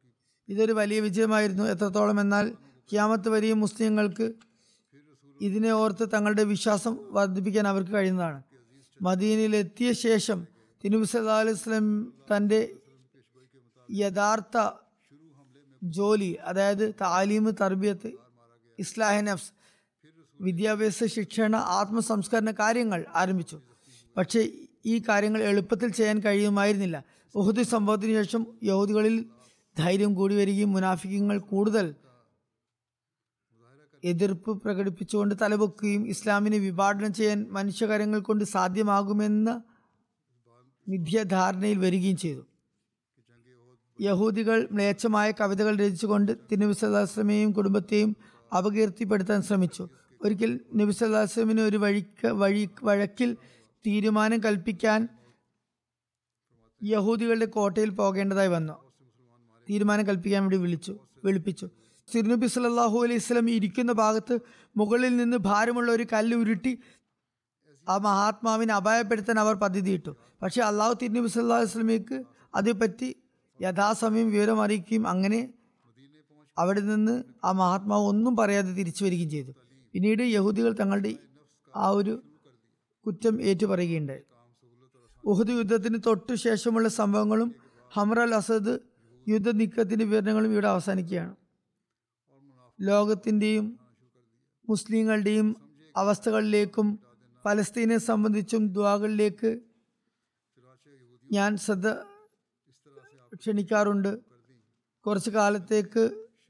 ഇതൊരു വലിയ വിജയമായിരുന്നു എത്രത്തോളം എന്നാൽ ക്യാമത്ത് വരെയും മുസ്ലിങ്ങൾക്ക് ഇതിനെ ഓർത്ത് തങ്ങളുടെ വിശ്വാസം വർദ്ധിപ്പിക്കാൻ അവർക്ക് കഴിയുന്നതാണ് മദീനയിൽ എത്തിയ ശേഷം തിരുനബി സല്ലല്ലാഹു അലൈഹി വസല്ലം തൻ്റെ യഥാർത്ഥ ജോലി അതായത് താലീം തർബിയത്ത് ഇസ്ലാഹി നഫ്സ് വിദ്യാഭ്യാസ ശിക്ഷണ ആത്മസംസ്കരണ കാര്യങ്ങൾ ആരംഭിച്ചു പക്ഷേ ഈ കാര്യങ്ങൾ എളുപ്പത്തിൽ ചെയ്യാൻ കഴിയുമായിരുന്നില്ല ഉഹുദ് സംഭവത്തിന് ശേഷം യഹൂദികളിൽ ധൈര്യം കൂടി വരികയും മുനാഫിക്കങ്ങൾ കൂടുതൽ എതിർപ്പ് പ്രകടിപ്പിച്ചുകൊണ്ട് തലപൊക്കുകയും ഇസ്ലാമിനെ വിഭാടനം ചെയ്യാൻ മനുഷ്യകാര്യങ്ങൾ കൊണ്ട് സാധ്യമാകുമെന്ന മിഥ്യധാരണയിൽ വരികയും ചെയ്തു യഹൂദികൾ മ്ലേച്ഛമായ കവിതകൾ രചിച്ചുകൊണ്ട് തിരുനബി സല്ലാസ്ലമയെയും കുടുംബത്തെയും അപകീർത്തിപ്പെടുത്താൻ ശ്രമിച്ചു ഒരിക്കൽ നബി സല്ലാസ്ലമിന് ഒരു വഴിക്ക് വഴി വഴക്കിൽ തീരുമാനം കൽപ്പിക്കാൻ യഹൂദികളുടെ കോട്ടയിൽ പോകേണ്ടതായി വന്നു തീരുമാനം കൽപ്പിക്കാൻ വേണ്ടി വിളിച്ചു വിളിപ്പിച്ചു തിരുനബി സല്ലല്ലാഹു അലൈഹി സ്വലം ഇരിക്കുന്ന ഭാഗത്ത് മുകളിൽ നിന്ന് ഭാരമുള്ള ഒരു കല്ല് ഉരുട്ടി ആ മഹാത്മാവിനെ അപായപ്പെടുത്താൻ അവർ പദ്ധതിയിട്ടു പക്ഷേ അള്ളാഹു തിരുനബി സല്ലല്ലാഹു അലൈഹി സ്വലമിക്ക് അതേപ്പറ്റി യഥാസമയം വിവരം അറിയിക്കുകയും അങ്ങനെ അവിടെ നിന്ന് ആ മഹാത്മാവ് ഒന്നും പറയാതെ തിരിച്ചു വരികയും ചെയ്തു പിന്നീട് യഹൂദികൾ തങ്ങളുടെ ആ ഒരു കുറ്റം ഏറ്റുപറയുകയുണ്ടായി ഉഹദ് യുദ്ധത്തിന് തൊട്ടു ശേഷമുള്ള സംഭവങ്ങളും ഹമർ അൽ അസദ് യുദ്ധ നീക്കത്തിന്റെ വിവരണങ്ങളും ഇവിടെ അവസാനിക്കുകയാണ് ലോകത്തിൻ്റെയും മുസ്ലിങ്ങളുടെയും അവസ്ഥകളിലേക്കും പലസ്തീനെ സംബന്ധിച്ചും ദ്വാകളിലേക്ക് ഞാൻ ശ്രദ്ധ ക്ഷണിക്കാറുണ്ട് കുറച്ചു കാലത്തേക്ക്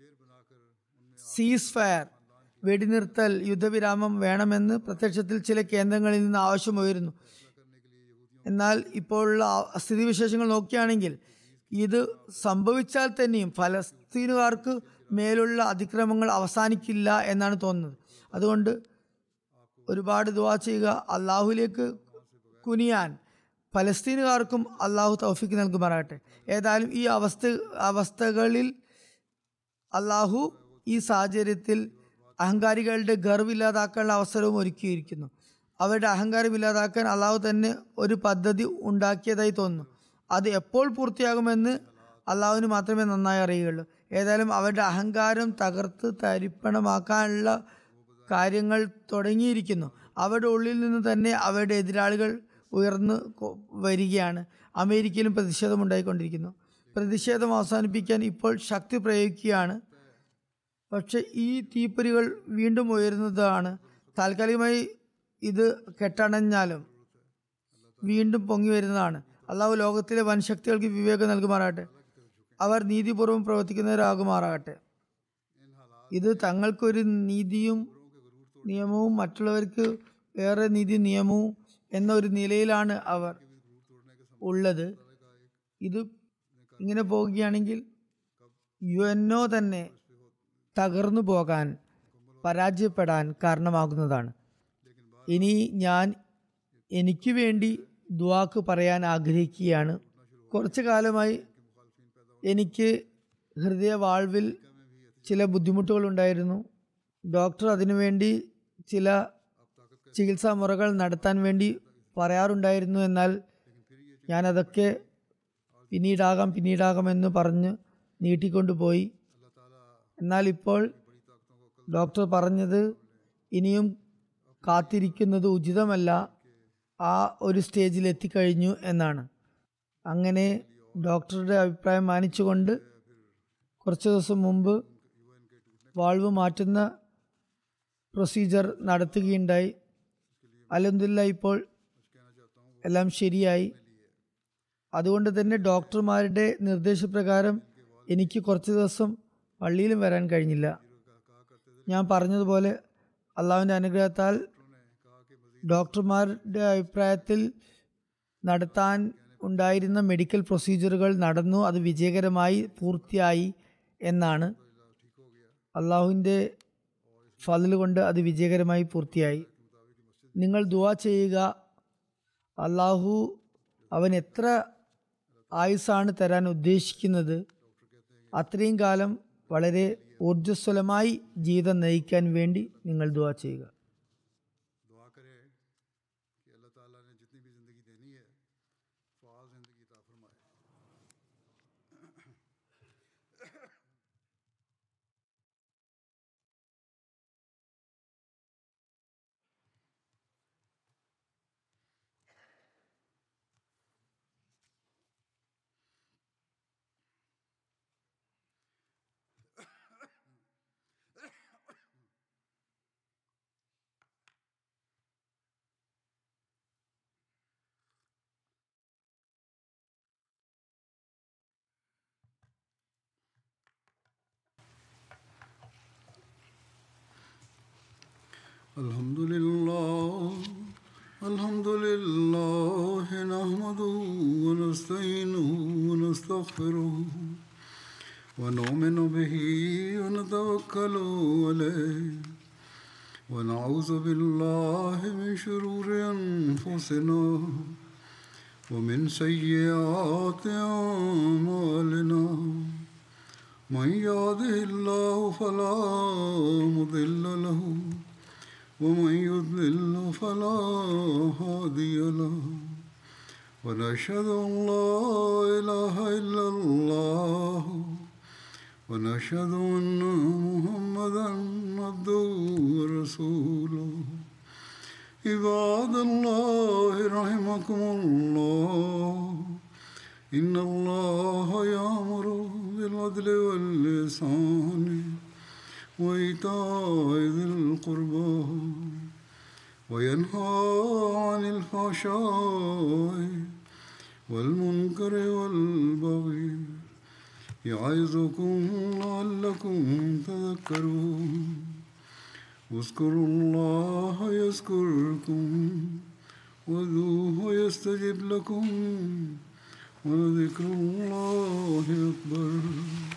സീസ് ഫയർ വെടിനിർത്തൽ യുദ്ധവിരാമം വേണമെന്ന് പ്രത്യക്ഷത്തിൽ ചില കേന്ദ്രങ്ങളിൽ നിന്ന് ആവശ്യമുയരുന്നു എന്നാൽ ഇപ്പോഴുള്ള ആ- സ്ഥിതിവിശേഷങ്ങൾ നോക്കുകയാണെങ്കിൽ ഇത് സംഭവിച്ചാൽ തന്നെയും ഫലസ്തീനുകാർക്ക് മേലുള്ള അതിക്രമങ്ങൾ അവസാനിക്കില്ല എന്നാണ് തോന്നുന്നത് അതുകൊണ്ട് ഒരുപാട് ദുവാ ചെയ്യുക അള്ളാഹുലേക്ക് കുനിയാൻ ഫലസ്തീനുകാർക്കും അള്ളാഹു തൗഫിക്ക് നൽകുമാറാകട്ടെ ഏതായാലും ഈ അവസ്ഥ അവസ്ഥകളിൽ അള്ളാഹു ഈ സാഹചര്യത്തിൽ അഹങ്കാരികളുടെ ഗർവില്ലാതാക്കാനുള്ള അവസരവും ഒരുക്കിയിരിക്കുന്നു അവരുടെ അഹങ്കാരം ഇല്ലാതാക്കാൻ അള്ളാഹു തന്നെ ഒരു പദ്ധതി ഉണ്ടാക്കിയതായി തോന്നുന്നു അത് എപ്പോൾ പൂർത്തിയാകുമെന്ന് അള്ളാഹുവിന് മാത്രമേ നന്നായി അറിയുകയുള്ളൂ ഏതായാലും അവരുടെ അഹങ്കാരം തകർത്ത് തരിപ്പണമാക്കാനുള്ള കാര്യങ്ങൾ തുടങ്ങിയിരിക്കുന്നു അവരുടെ ഉള്ളിൽ നിന്ന് തന്നെ അവരുടെ എതിരാളികൾ ഉയർന്നു കൊ- വരികയാണ് അമേരിക്കയിലും പ്രതിഷേധം ഉണ്ടായിക്കൊണ്ടിരിക്കുന്നു പ്രതിഷേധം അവസാനിപ്പിക്കാൻ ഇപ്പോൾ ശക്തി പ്രയോഗിക്കുകയാണ് പക്ഷെ ഈ തീപ്പൊരികൾ വീണ്ടും ഉയരുന്നതാണ് താൽക്കാലികമായി ഇത് കെട്ടണഞ്ഞാലും വീണ്ടും പൊങ്ങി വരുന്നതാണ് അള്ളാഹു ലോകത്തിലെ വൻശക്തികൾക്ക് വിവേകം നൽകുമാറാകട്ടെ അവർ നീതിപൂർവ്വം പ്രവർത്തിക്കുന്നവരാകുമാറാകട്ടെ ഇത് തങ്ങൾക്കൊരു നീതിയും നിയമവും മറ്റുള്ളവർക്ക് വേറെ നീതി നിയമവും എന്ന ഒരു നിലയിലാണ് അവർ ഉള്ളത് ഇത് ഇങ്ങനെ പോവുകയാണെങ്കിൽ യു എൻഒ തന്നെ തകർന്നു പോകാൻ പരാജയപ്പെടാൻ കാരണമാകുന്നതാണ് ഇനി ഞാൻ എനിക്ക് വേണ്ടി ദുവാക്ക് പറയാൻ ആഗ്രഹിക്കുകയാണ് കുറച്ചു കാലമായി എനിക്ക് ഹൃദയവാൾവിൽ ചില ബുദ്ധിമുട്ടുകൾ ഉണ്ടായിരുന്നു ഡോക്ടർ അതിനുവേണ്ടി ചില ചികിത്സാ മുറകൾ നടത്താൻ വേണ്ടി പറയാറുണ്ടായിരുന്നു എന്നാൽ ഞാനതൊക്കെ പിന്നീടാകാം പിന്നീടാകാം എന്ന് പറഞ്ഞ് നീട്ടിക്കൊണ്ടുപോയി എന്നാൽ ഇപ്പോൾ ഡോക്ടർ പറഞ്ഞത് ഇനിയും കാത്തിരിക്കുന്നത് ഉചിതമല്ല ആ ഒരു സ്റ്റേജിൽ എത്തിക്കഴിഞ്ഞു എന്നാണ് അങ്ങനെ ഡോക്ടറുടെ അഭിപ്രായം മാനിച്ചുകൊണ്ട് കുറച്ച് ദിവസം മുമ്പ് വാൾവ് മാറ്റുന്ന പ്രൊസീജിയർ നടത്തുകയുണ്ടായി അലഹമില്ല ഇപ്പോൾ എല്ലാം ശരിയായി അതുകൊണ്ട് തന്നെ ഡോക്ടർമാരുടെ നിർദ്ദേശപ്രകാരം എനിക്ക് കുറച്ച് ദിവസം പള്ളിയിലും വരാൻ കഴിഞ്ഞില്ല ഞാൻ പറഞ്ഞതുപോലെ അള്ളാഹുവിൻ്റെ അനുഗ്രഹത്താൽ ഡോക്ടർമാരുടെ അഭിപ്രായത്തിൽ നടത്താൻ ഉണ്ടായിരുന്ന മെഡിക്കൽ പ്രൊസീജിയറുകൾ നടന്നു അത് വിജയകരമായി പൂർത്തിയായി എന്നാണ് അള്ളാഹുവിൻ്റെ ഫതിൽ കൊണ്ട് അത് വിജയകരമായി പൂർത്തിയായി നിങ്ങൾ ദുവാ ചെയ്യുക അള്ളാഹു അവൻ എത്ര ആയുസ്സാണ് തരാൻ ഉദ്ദേശിക്കുന്നത് അത്രയും കാലം വളരെ ഊർജ്ജസ്വലമായി ജീവിതം നയിക്കാൻ വേണ്ടി നിങ്ങൾ ദുവാ ചെയ്യുക दुआ करे कि अल्लाह ताला ने जितनी भी ज़िंदगी देनी है फ़ाल ज़िंदगी ता फरमाए الحمد لله الحمد لله نحمده ونستعينه ونستغفره ونؤمن به ونتوكل عليه ونعوذ بالله من شرور أنفسنا ومن سيئات أعمالنا من يهده الله فلا مضل له ومن يضلل فلا هادي له ونشهد ان لا اله الا الله ونشهد ان محمدا عبده ورسوله عباد الله رحمكم الله إن الله يأمر بالعدل واللسان وإيتاء ذي القربى وينهى عن الفحشاء والمنكر والبغي يعظكم لعلكم تذكرون واذكروا الله يذكركم وذوه يستجب لكم ولذكر الله أكبر